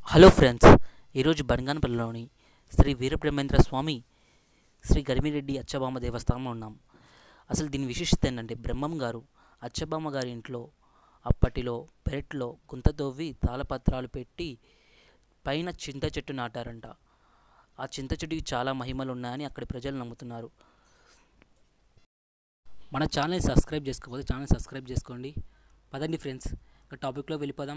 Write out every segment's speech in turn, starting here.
hello friends ఈరోజు బనగానపల్లిలోని శ్రీ వీరబ్రహ్మేంద్ర స్వామి శ్రీ గరిమిరెడ్డి అచ్చబామ దేవస్థానంలో ఉన్నాం అసలు దీని విశిష్టత ఏంటంటే బ్రహ్మం గారు అచ్చబామ గారి ఇంట్లో అప్పటిలో పెరట్లో గుంత తవ్వి తాళపత్రాలు పెట్టి పైన చింత చెట్టు నాటారంట ఆ చింత చెట్టుకి చాలా మహిమలు ఉన్నాయని అక్కడి ప్రజలు నమ్ముతున్నారు మన ఛానల్ సబ్స్క్రైబ్ చేసుకోకపోతే ఛానల్ సబ్స్క్రైబ్ చేసుకోండి పదండి ఫ్రెండ్స్ ఇక టాపిక్లో వెళ్ళిపోదాం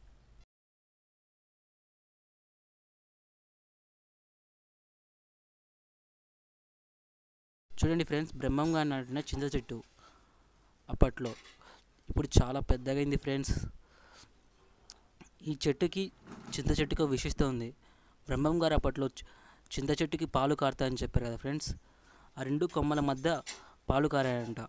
చూడండి ఫ్రెండ్స్ బ్రహ్మంగా నాటిన చింత చెట్టు అప్పట్లో ఇప్పుడు చాలా పెద్దగైంది ఫ్రెండ్స్ ఈ చెట్టుకి చింత చెట్టుకి ఒక విశిష్టత ఉంది బ్రహ్మం గారు అప్పట్లో చి- చింత చెట్టుకి పాలు కారుతాయని చెప్పారు కదా ఫ్రెండ్స్ ఆ రెండు కొమ్మల మధ్య పాలు కారాయంట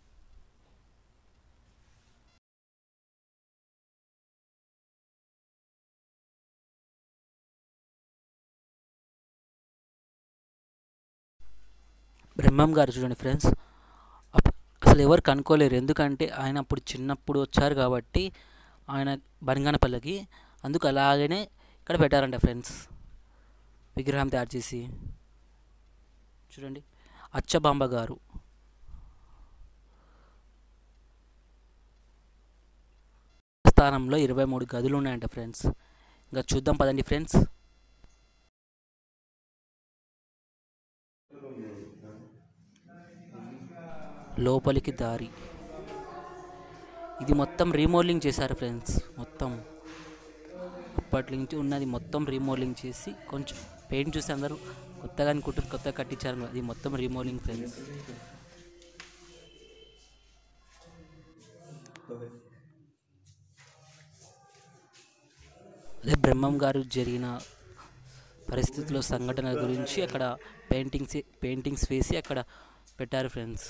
బ్రహ్మం గారు చూడండి ఫ్రెండ్స్ అప్- అసలు ఎవరు కనుక్కోలేరు ఎందుకంటే ఆయన అప్పుడు చిన్నప్పుడు వచ్చారు కాబట్టి ఆయన బనగానపల్లికి అందుకు అలాగనే ఇక్కడ పెట్టారంట ఫ్రెండ్స్ విగ్రహం తయారు చేసి చూడండి అచ్చబాంబ గారు స్థానంలో ఇరవై మూడు గదులు ఉన్నాయంట ఫ్రెండ్స్ ఇంకా చూద్దాం పదండి ఫ్రెండ్స్ లోపలికి దారి ఇది మొత్తం రీమోడలింగ్ చేశారు ఫ్రెండ్స్ మొత్తం అప్పటి నుంచి ఉన్నది మొత్తం రీమోడలింగ్ చేసి కొంచెం పెయింట్ చూసి అందరూ కొత్తగా అనుకుంటారు కొత్తగా కట్టించారు అది మొత్తం రీమోడలింగ్ ఫ్రెండ్స్ అదే బ్రహ్మం గారు జరిగిన పరిస్థితుల్లో సంఘటనల గురించి అక్కడ పెయింటింగ్స్ పెయింటింగ్స్ వేసి అక్కడ పెట్టారు ఫ్రెండ్స్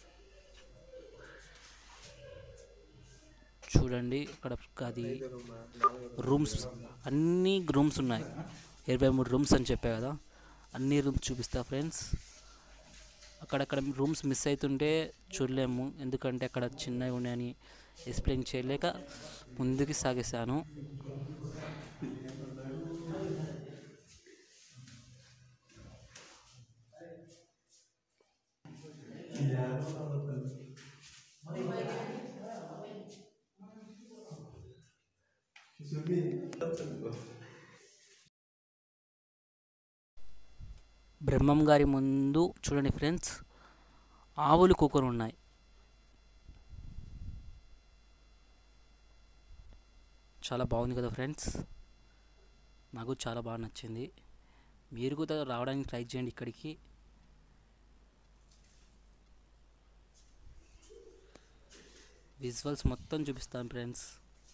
చూడండి అక్కడ అది రూమ్స్ అన్ని రూమ్స్ ఉన్నాయి ఇరవై మూడు రూమ్స్ అని చెప్పా కదా అన్ని రూమ్స్ చూపిస్తా ఫ్రెండ్స్ అక్కడక్కడ రూమ్స్ మిస్ అవుతుంటే చూడలేము ఎందుకంటే అక్కడ చిన్నవి ఉన్నాయని ఎక్స్ప్లెయిన్ చేయలేక ముందుకు సాగేశాను బ్రహ్మం గారి ముందు చూడండి ఫ్రెండ్స్ ఆవులు కుక్కలు ఉన్నాయి చాలా బాగుంది కదా ఫ్రెండ్స్ నాకు చాలా బాగా నచ్చింది మీరు కూడా రావడానికి ట్రై చేయండి ఇక్కడికి విజువల్స్ మొత్తం చూపిస్తాను ఫ్రెండ్స్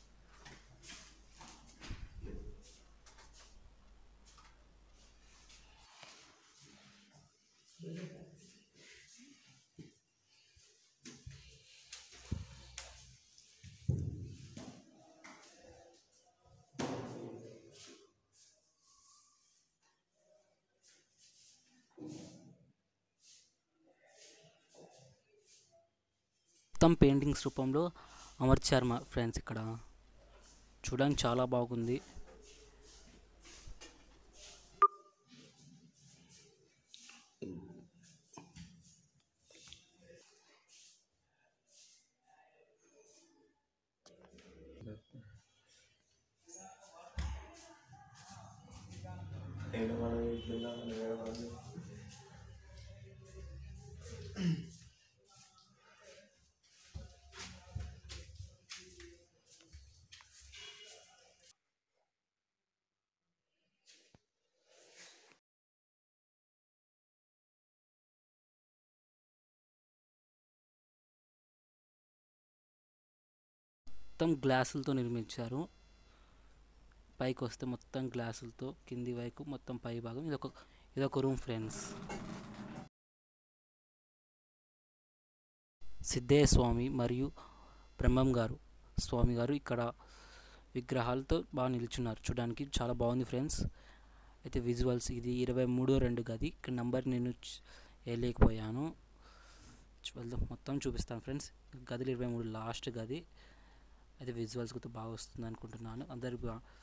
మొత్తం పెయింటింగ్స్ రూపంలో అమర్చారు మా ఫ్రెండ్స్ ఇక్కడ చూడడానికి చాలా బాగుంది నేను మనం ఇట్లున్నా మనం వేరే వాళ్ళు మొత్తం గ్లాసులతో నిర్మించారు పైకి వస్తే మొత్తం గ్లాసులతో కింది వైపు మొత్తం పై భాగం ఇదొక ఇదొక రూమ్ ఫ్రెండ్స్ సిద్ధయ్య స్వామి మరియు బ్రహ్మం గారు స్వామి గారు ఇక్కడ విగ్రహాలతో బాగా నిల్చున్నారు చూడడానికి చాలా బాగుంది ఫ్రెండ్స్ అయితే విజువల్స్ ఇది ఇరవై మూడో రెండు గది ఇక్కడ నంబర్ నేను చ్- వేయలేకపోయాను చ్- వెళ్దాం మొత్తం చూపిస్తాను ఫ్రెండ్స్ గదిలో ఇరవై మూడు లాస్ట్ గది అయితే విజువల్స్ కూడా బాగా వస్తుంది అనుకుంటున్నాను అందరు బా-